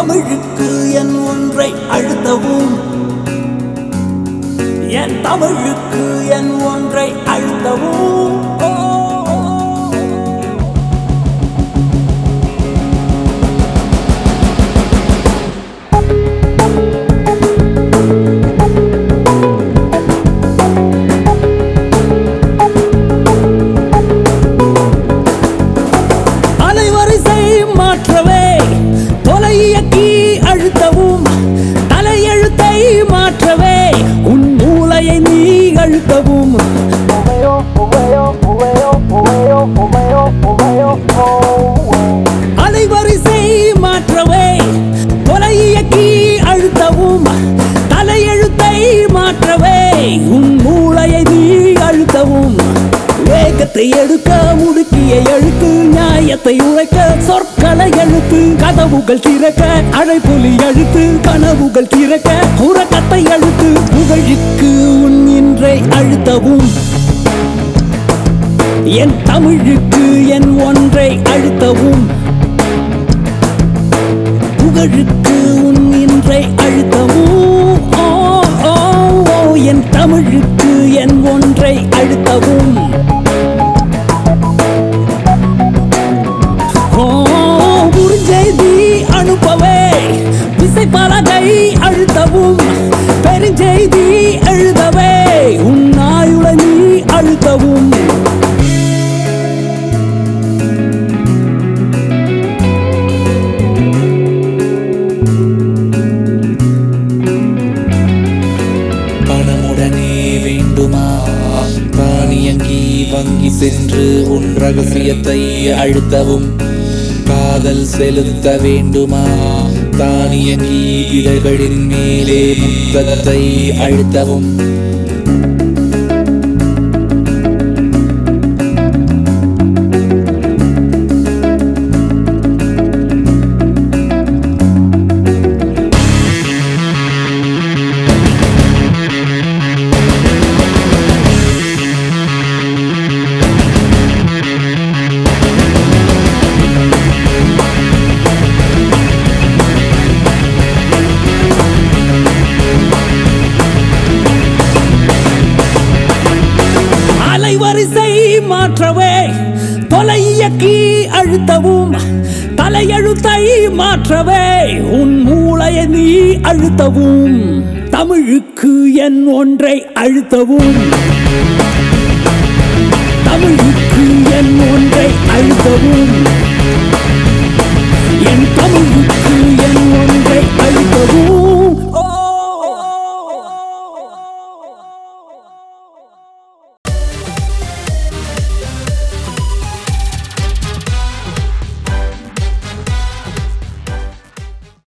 தமிழுக்கு என் ஒன்றை அழுத்தவும் என் தமிழுக்கு என் ஒன்றை அழுத்தவும் ஓ, ஓ, ஓ. அலைவரிசை மாற்றவே தொலை இயக்கி அழுத்தவும் தலையெழுத்தை மாற்றவே உன் மூளையை நீ அழுத்தவும் அலைவரிசை மாற்றவே தொலை இயக்கி அழுத்தவும் தலையெழுத்தை மாற்றவே உன் மூளையை நீ அழுத்தவும் வேகத்தை எடுக்க முடுக்கிய எழுத்து நியாயத்தை உழைக்க சொற்களை எழுத்து கதவுகள் திறக்க அழைப்புலி எழுத்து கனவுகள் திறக்க உறக்கத்தை அழுத்து புகழுக்கு உன் இன்றை அழுத்தவும் என் தமிழுக்கு என் ஒன்றை அழுத்தவும் புகழுக்கு உன் இன்றை அழுத்தவும் ஓ, ஓ, ஓ, என் தமிழுக்கு என் ஒன்றை அழுத்தவும் ஓ, குறுஞ்செய்தி அனுப்பவே விசைப்பலகை அழுத்தவும் பெருஞ்செய்தி எழுதவே உன் ஆயுள நீ அழுத்தவும் பணமுடனே வேண்டுமா தானியங்கி வங்கி சென்று உன் ரகசியத்தை அழுத்தவும் காதல் செலுத்த வேண்டுமா தானியங்கி இதழ்களின் மேலே முத்தத்தை அழுத்தவும் அலைவரிசை மாற்றவே தொலை இயக்கி அழுத்தவும் தலையெழுத்தை மாற்றவே உன் மூளையை நீ அழுத்தவும் தமிழுக்கு என் ஒன்றை அழுத்தவும் தமிழுக்கு என் ஒன்றை அழுத்தவும் என் தமிழுக்கு